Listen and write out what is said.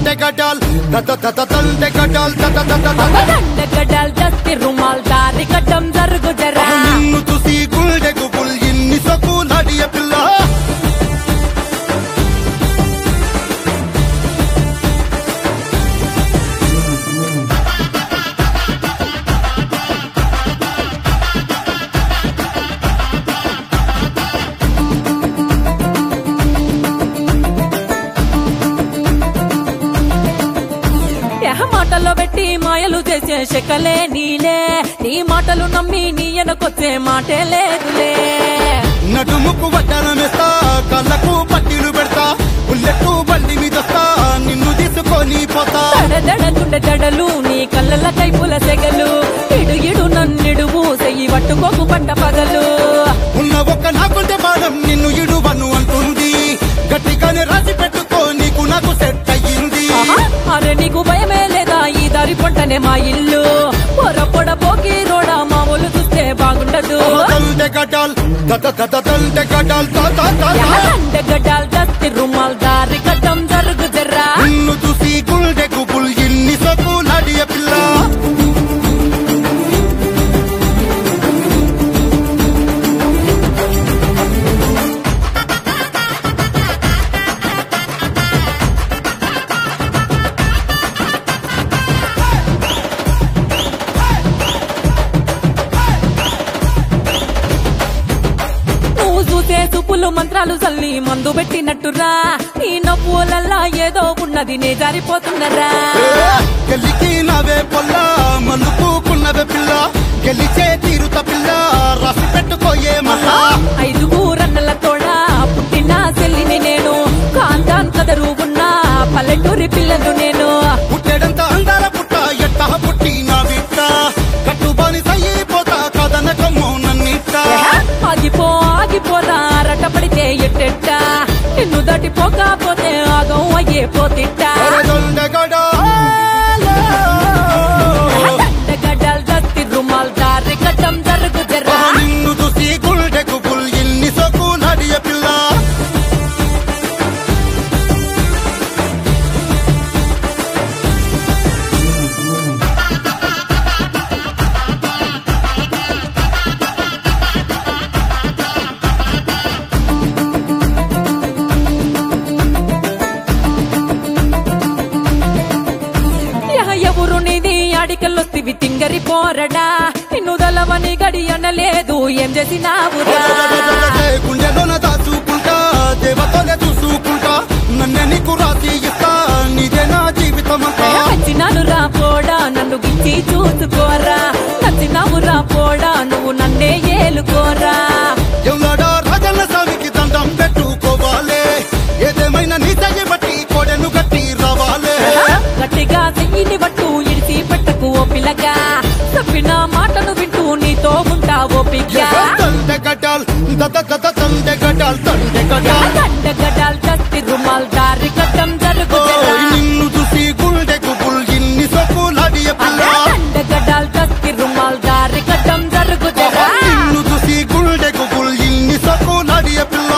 దండె గడాల్ దద దద దండె గడాల్ దద దద దద దండ గడ్డల్ దస్తి రుమాల్ దారి కట్టం జరుగు జరా నిన్ను చూసి గుండె గుబుల్ ఇన్ని సొకు నడియ పిల్ల ఎహ మాటల్లో పెట్టి మాయలు చేసే శకలే నీలే నీ మాటలు నమ్మి నీ ఎనకొచ్చే మాటే లేదులే నడుముకు వడ్డనమేస్తా కళ్ళకు పట్టీలు పెడతా బుల్లెట్టు బండి మీదొస్తా నిన్ను తీసుకొని పోతా దడదడకుండే దడలు నీ కళ్ళల కైపుల సెగలు ఇడు ఇడు నన్నిడువు సెయ్యి పట్టుకోకు పట్ట పగలు ఉన్న ఒక్క నాకుంటే బాధం నిన్ను ఇడువను అంటుంది గట్టిగానే రాసి పెట్టుకో నీకు నాకు సెట్ అయ్యింది ఆహా, అరే నీకు భయమే లేదా ఈ దారి పంటనే మా ఇల్లు పొర పొడ పోకి రోడా మా ఒళ్ళు చూస్తే బాగుండదు దండె గడాల్ దద దద దండె గడాల్ దద దద దండ గడ్డాల్ దస్తి రుమాల్ దారి కట్టం జరుగు జర్రా నిన్ను చూసి గుండె గుబుల్ ఇన్ని సొకు నడియ పిల్ల నువ్వు చూసే సుపులు మంత్రాలు చల్లి మందు పెట్టినట్టురా నీ నవ్వులల్లా ఏదో ఉన్నది నే జారిపోతున్నరా గెలికి నవే పొల్ల మలుపుకున్నవే పిల్ల గెలిచే తీరుత పిల్ల రాసి పెట్టుకోయే మళ్ళా ఐదుగురన్నల తోడా పుట్టిన చెల్లిని నేను కాంతాన్ కదరు ఉన్న పల్లెటూరి పిల్లలు నేను పుట్టెడంత అందాల పుట్ట ఎట్ట పుట్టి నా బిడ్డ కట్టుబాని సయ్యిపోతా కదనకమ్మో నన్నిట్ట ఆగిపో ఆగిపోరా రట పడితే ఎట్టెట్ట నిన్ను దాటిపోకపోతే ఆగం అయ్యే పోతిట్టా గడ్డల్ దస్తి రుమాల్ దారి కట్టం జరుగు జర్రా నిన్ను చూసి గుండె గుబుల్ ఇన్ని సొకు నడియ పిల్ల యహ ఎవరు నీది అడికల్లొస్తివి తింగరి పోరడా నిన్ను దలవని గడి అనలేదు ఏం చేసినావురా గుండెలోన దాచుకుంటా దేవతలే చూసుకుంటా నన్నే నీకు రాసి ఇస్తా నీదే నా జీవితమంతా నచ్చినాను రా పోడా నన్ను గిచ్చి చూసుకోరా నచ్చినావు రా పోడా నువ్వు నన్నే ఏలుకోరా ఎవలాడా రాజన్న స్వామికి దండం పెట్టుకోవాలే ఏదేమైనా నీ తల్లి బట్టి కోడెను గట్టి రావాలే గట్టిగా చెయ్యిని పట్టు ఇడిసి పెట్టకు ఓ పిల్లగా చెప్పిన మాటను వింటూ నీతో ఉంటా ఓ పిగ్గా తండె గడ్డాల్ దద దద తండె గడ్డాల్ తండె గడ్డాల్ గడ్డ గడ్డాల్ దస్తి రుమాల్ దారి కట్టం జరుగు జరా. ఓయ్ నిన్ను చూసి గుండె గుబుల్ ఇన్ని సొక్కులాడియ పిల్ల గడ్డ గడ్డాల్ దస్తి రుమాల్ దారి కట్టం జరుగు జరా. నిన్ను చూసి గుండె గుబుల్ ఇన్ని సొక్కులాడియ పిల్ల